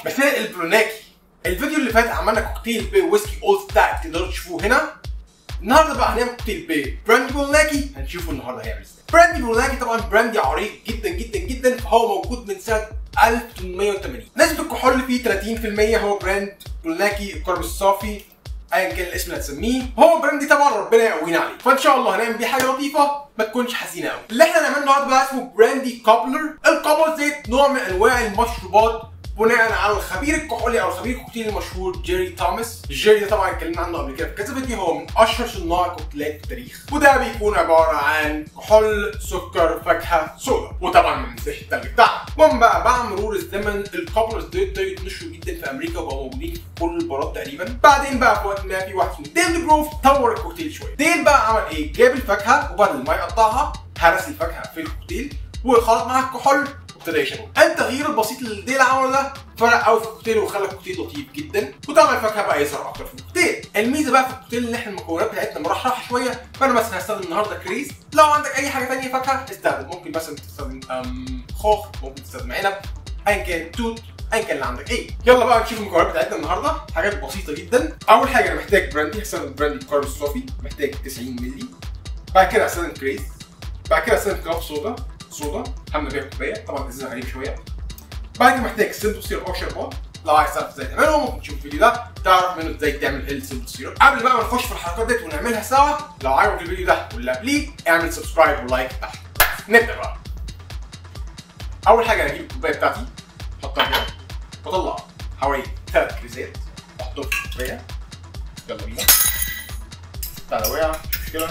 مساء البروناكي الفيديو اللي فات عملنا كوكتيل بويسكي اولد ستاك تقدروا تشوفوه هنا النهارده بقى هنعمل كوكتيل براندي بروناكي هنشوفه النهارده هيعمل ازاي براندي بروناكي طبعا براندي عريق جدا جدا جدا فهو موجود من سنه 1880 نسبه الكحول فيه 30% هو براند بروناكي الكرب الصافي ايا كان الاسم اللي هتسميه هو براندي طبعا ربنا يقوينا عليه فان شاء الله هنعمل بيه حاجه لطيفه ما تكونش حزينه قوي اللي احنا هنعمله النهارده بقى اسمه براندي كابلر الكابلر زيت نوع من انواع المشروبات بناء على الخبير الكحولي او الخبير الكوكتيل المشهور جيري توماس جيري ده طبعا اتكلمنا عنه قبل كده في كذا فيديو هو من اشهر صناع الكوكتيلات في التاريخ وده بيكون عباره عن كحول سكر فاكهه صودا وطبعا ما ننساش التلج بتاعها المهم بقى مع مرور الزمن الكابلرز دول ابتدوا يتنشروا جدا في امريكا وبقوا موجودين في كل البارات تقريبا بعدين بقى في وقت ما في واحد اسمه ديل جروف طور الكوكتيل شويه ديل بقى عمل ايه جاب الفاكهه وبدل ما يقطعها هرس الفاكهه في الكوكتيل وخلط معاها الكحول وابتدى يشربه التغيير البسيط اللي ديل عمله ده فرق قوي في الكوكتيل وخلى الكوكتيل لطيف جدا وطبعا الفاكهه بقى يظهر اكتر في الكوكتيل الميزه بقى في الكوكتيل ان احنا المكونات بتاعتنا مرحرحه شويه فانا مثلا هستخدم النهارده كريز لو عندك اي حاجه ثانيه فاكهه استخدم ممكن مثلا تستخدم أم، خوخ ممكن تستخدم عنب ايا كان توت ايا كان اللي عندك ايه يلا بقى نشوف المكونات بتاعتنا النهارده حاجات بسيطه جدا اول حاجه انا محتاج براندي هستخدم براندي الكارب الصافي محتاج 90 مللي بعد كده هستخدم كريز بعد كده هستخدم كراب صودا صودا هملى بيها كوبايه طبعا ازازه غريب شويه بعد كده محتاج سيمبل سيرب او شربات لو عايز تعرف ازاي تعمله ممكن تشوف الفيديو ده تعرف منه ازاي تعمل السيمبل سيرب قبل بقى ما نخش في الحركات ديت ونعملها سوا لو عجبك الفيديو ده واللي قبليه اعمل سبسكرايب ولايك تحت نبدا بقى اول حاجه انا اجيب الكوبايه بتاعتي احطها كده واطلع حوالي ثلاث كريزات احطهم في الكوبايه يلا بينا تعالى وقع مش مشكله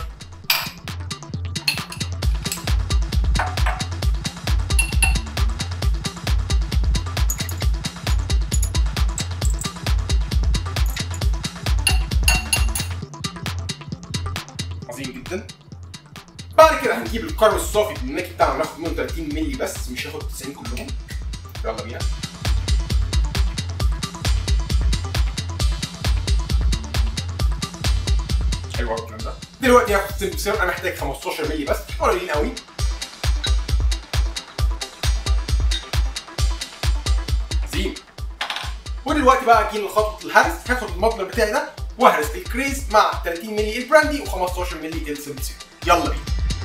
عظيم جدا بعد كده هنجيب الكرب الصافي الماكي بتاعنا ناخد منه 30 مللي بس مش هاخد 90 كلهم يلا بينا حلو قوي الكلام ده دلوقتي هاخد سيمبل سيرب انا محتاج 15 مللي بس مش قليلين قوي عظيم ودلوقتي بقى اجي لخطوه الهرس هاخد المضمر بتاعي ده واهرس الكريز مع 30 مللي البراندي و15 مللي السيمبل سيرب يلا بينا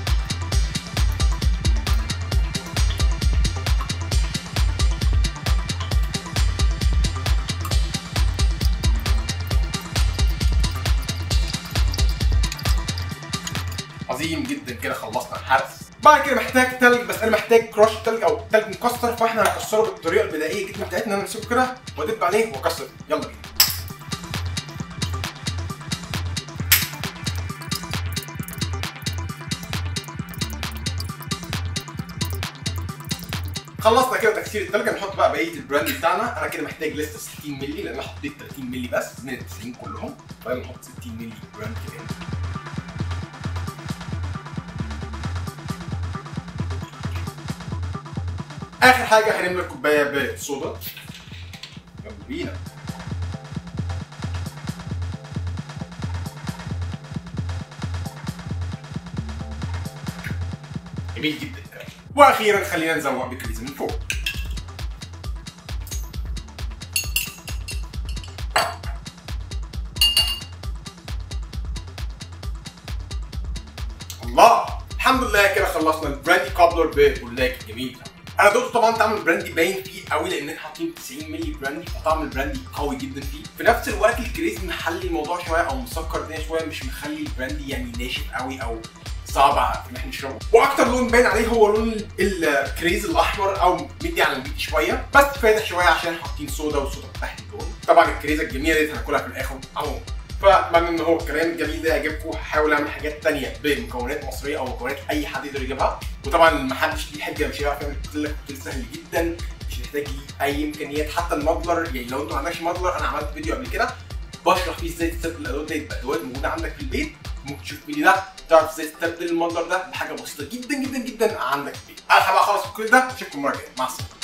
عظيم جدا كده خلصنا الحرس بعد كده محتاج تلج بس انا محتاج كراش تلج او تلج مكسر فاحنا هنكسره بالطريقه البدائيه جدا بتاعتنا انا امسكه كده وادب عليه واكسر يلا بينا خلصنا كده تكسير التلج هنحط بقى بقيه البراند بتاعنا انا كده محتاج لسه 60 مللي لان انا حطيت 30 مللي بس من ال 90 كلهم فيلا نحط 60 مللي براند كمان اخر حاجه هنملى الكوبايه بصودا يلا بينا جميل جدا الكلام واخيرا خلينا نزوق بكريز من فوق الله الحمد لله كده خلصنا البراندي كابلر ببولاك الجميل ده انا دوقته طبعا طعم البراندي باين فيه قوي لان احنا حاطين 90 مللي براندي فطعم البراندي قوي جدا فيه في نفس الوقت الكريز محلي الموضوع شويه او مسكر الدنيا شويه مش مخلي البراندي يعني ناشف قوي او صعب ان احنا نشربه واكتر لون باين عليه هو لون الكريز الاحمر او مدي على البيت شويه بس فاتح شويه عشان حاطين صودا والصودا تحت اللون طبعا الكريزه الجميله دي هناكلها في الاخر عموما فاتمنى ان هو الكلام الجميل ده يعجبكم هحاول اعمل حاجات تانية بمكونات مصريه او مكونات اي حد يقدر يجيبها وطبعا ما حدش ليه حجه مش هيعرف يعمل كوكتيل كوكتيل سهل جدا مش محتاج ليه اي امكانيات حتى المضلر يعني لو انت ما عندكش مضلر انا عملت فيديو قبل كده بشرح فيه ازاي تستبدل الادوات دي بادوات موجوده عندك في البيت ممكن تشوف الفيديو ده تعرف ازاي تستبدل المضلر ده بحاجه بسيطه جدا جدا جدا عندك في البيت. الحق بقى خلاص كل ده اشوفكم المره الجايه مع السلامه